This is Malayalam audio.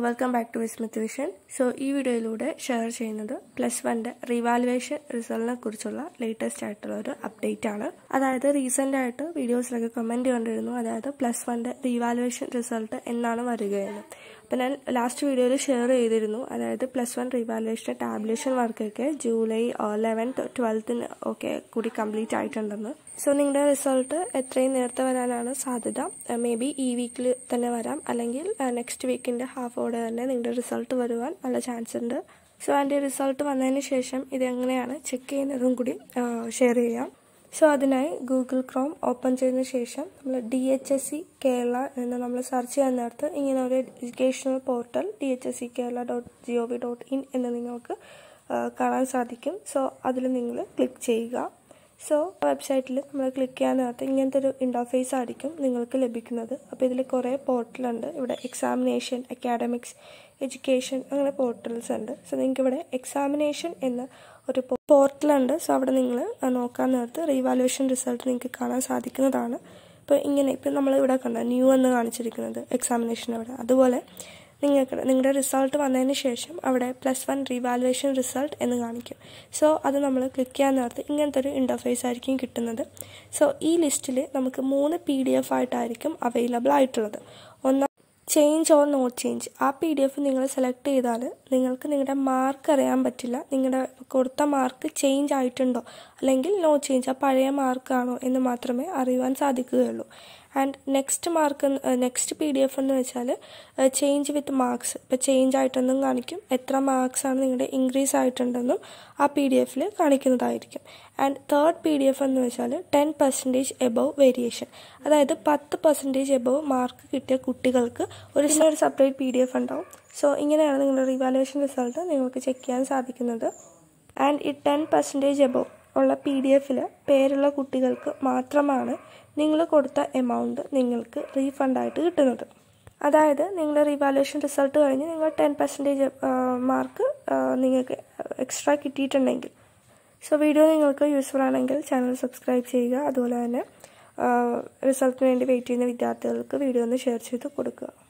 welcome back to Vismith vision so ഈ വീഡിയോയിലൂടെ ഷെയർ ചെയ്യുന്നത് പ്ലസ് വണ്ണിൻ്റെ റിവാലുവേഷൻ റിസൾട്ടിനെ കുറിച്ചുള്ള ലേറ്റസ്റ്റ് ആയിട്ടുള്ള ഒരു അപ്ഡേറ്റ് ആണ് അതായത് റീസെൻ്റ് ആയിട്ട് വീഡിയോസിലൊക്കെ കമൻറ്റ് കണ്ടിരുന്നു അതായത് പ്ലസ് വണ്ണിൻ്റെ റിവാലുവേഷൻ റിസൾട്ട് എന്നാണ് വരികയെന്ന് അപ്പോൾ ഞാൻ ലാസ്റ്റ് വീഡിയോയിൽ ഷെയർ ചെയ്തിരുന്നു അതായത് പ്ലസ് വൺ റിവാലുവേഷൻ ടാബ്ലേഷൻ വർക്കൊക്കെ ജൂലൈ ലെവൻത്ത് ട്വൽത്തിന് ഒക്കെ കൂടി കംപ്ലീറ്റ് ആയിട്ടുണ്ടെന്ന് സോ നിങ്ങളുടെ റിസൾട്ട് എത്രയും നേരത്തെ വരാനാണ് സാധ്യത മേ ബി ഈ വീക്കിൽ തന്നെ വരാം അല്ലെങ്കിൽ നെക്സ്റ്റ് വീക്കിൻ്റെ ഹാഫോടെ തന്നെ നിങ്ങളുടെ റിസൾട്ട് വരുവാൻ നല്ല ചാൻസ് ഉണ്ട് സോ അതിൻ്റെ റിസൾട്ട് വന്നതിന് ശേഷം ഇതെങ്ങനെയാണ് ചെക്ക് ചെയ്യുന്നതും കൂടി ഷെയർ ചെയ്യാം സോ അതിനായി ഗൂഗിൾ ക്രോം ഓപ്പൺ ചെയ്തതിന് ശേഷം നമ്മൾ D H S C Kerala എന്ന് നമ്മൾ സെർച്ച് ചെയ്യാൻ നേരത്ത് ഇങ്ങനെ ഒരു educational portal D H S C Kerala dot G O V dot in എന്ന് നിങ്ങൾക്ക് കാണാൻ സാധിക്കും സോ അതിൽ നിങ്ങൾ ക്ലിക്ക് ചെയ്യുക സോ വെബ്സൈറ്റിൽ നമ്മൾ ക്ലിക്ക് ചെയ്യാൻ നേരത്ത് ഇങ്ങനത്തെ ഒരു ഇൻ്റർഫേസ് ആയിരിക്കും നിങ്ങൾക്ക് ലഭിക്കുന്നത് അപ്പോൾ ഇതിൽ കുറേ പോർട്ടലുണ്ട് ഇവിടെ എക്സാമിനേഷൻ അക്കാഡമിക്സ് എഡ്യൂക്കേഷൻ അങ്ങനെ പോർട്ടൽസ് ഉണ്ട് സോ നിങ്ങൾക്ക് ഇവിടെ എക്സാമിനേഷൻ എന്ന ഒരു പോർട്ടലുണ്ട് സോ അവിടെ നിങ്ങൾ നോക്കാൻ നേരത്ത് റീവാലുവേഷൻ റിസൾട്ട് നിങ്ങൾക്ക് കാണാൻ സാധിക്കുന്നതാണ് ഇപ്പോൾ ഇങ്ങനെ ഇപ്പം നമ്മൾ ഇവിടെ കണ്ട ന്യൂ എന്ന് കാണിച്ചിരിക്കുന്നത് എക്സാമിനേഷൻ അവിടെ അതുപോലെ നിങ്ങൾക്ക് നിങ്ങളുടെ റിസൾട്ട് വന്നതിന് ശേഷം അവിടെ പ്ലസ് വൺ റീവാലുവേഷൻ റിസൾട്ട് എന്ന് കാണിക്കും സോ അത് നമ്മൾ ക്ലിക്ക് ചെയ്യാൻ നേരത്ത് ഇങ്ങനത്തെ ഒരു ഇൻ്റർഫേസ് ആയിരിക്കും കിട്ടുന്നത് സോ ഈ ലിസ്റ്റിൽ നമുക്ക് മൂന്ന് പി ഡി എഫ് ആയിട്ടായിരിക്കും അവൈലബിൾ ആയിട്ടുള്ളത് ഒന്നാം ചേഞ്ച് ഓർ നോട്ട് ചേഞ്ച് ആ പി ഡി എഫ് നിങ്ങൾ സെലക്ട് ചെയ്താൽ നിങ്ങൾക്ക് നിങ്ങളുടെ മാർക്ക് അറിയാൻ പറ്റില്ല നിങ്ങളുടെ കൊടുത്ത മാർക്ക് ചേഞ്ച് ആയിട്ടുണ്ടോ അല്ലെങ്കിൽ നോ ചേഞ്ച് ആ പഴയ മാർക്കാണോ എന്ന് മാത്രമേ അറിയുവാൻ സാധിക്കുകയുള്ളൂ and next mark next P D F എന്ന് വെച്ചാൽ ചേഞ്ച് വിത്ത് മാർക്സ് ഇപ്പോൾ ചേഞ്ച് ആയിട്ടെന്നും കാണിക്കും എത്ര മാർക്സാണ് നിങ്ങളുടെ ഇൻക്രീസ് ആയിട്ടുണ്ടെന്നും ആ പി ഡി എഫിൽ കാണിക്കുന്നതായിരിക്കും and third P D F എന്ന് വെച്ചാൽ ടെൻ പെർസെൻറ്റേജ് എബവ് വേരിയേഷൻ അതായത് പത്ത് പെർസെൻറ്റേജ് എബവ് മാർക്ക് കിട്ടിയ കുട്ടികൾക്ക് ഒരു ഒരു സെപ്പറേറ്റ് പി ഡി എഫ് ഉണ്ടാവും സോ ഇങ്ങനെയാണ് നിങ്ങളുടെ റിവാലുവേഷൻ റിസൾട്ട് നിങ്ങൾക്ക് ചെക്ക് ചെയ്യാൻ സാധിക്കുന്നത് ആൻഡ് ഈ ടെൻ പെർസെൻറ്റേജ് എബവ് ഉള്ള പി ഡി എഫിൽ പേരുള്ള കുട്ടികൾക്ക് മാത്രമാണ് നിങ്ങൾ കൊടുത്ത എമൗണ്ട് നിങ്ങൾക്ക് റീഫണ്ടായിട്ട് കിട്ടുന്നത് അതായത് നിങ്ങളുടെ റിവാലുവേഷൻ റിസൾട്ട് കഴിഞ്ഞ് നിങ്ങൾ ടെൻ പെർസെൻറ്റേജ് മാർക്ക് നിങ്ങൾക്ക് എക്സ്ട്രാ കിട്ടിയിട്ടുണ്ടെങ്കിൽ സോ വീഡിയോ നിങ്ങൾക്ക് യൂസ്ഫുൾ ആണെങ്കിൽ ചാനൽ സബ്സ്ക്രൈബ് ചെയ്യുക അതുപോലെ തന്നെ റിസൾട്ടിന് വേണ്ടി വെയിറ്റ് ചെയ്യുന്ന വിദ്യാർത്ഥികൾക്ക് വീഡിയോ ഒന്ന് ഷെയർ ചെയ്ത് കൊടുക്കുക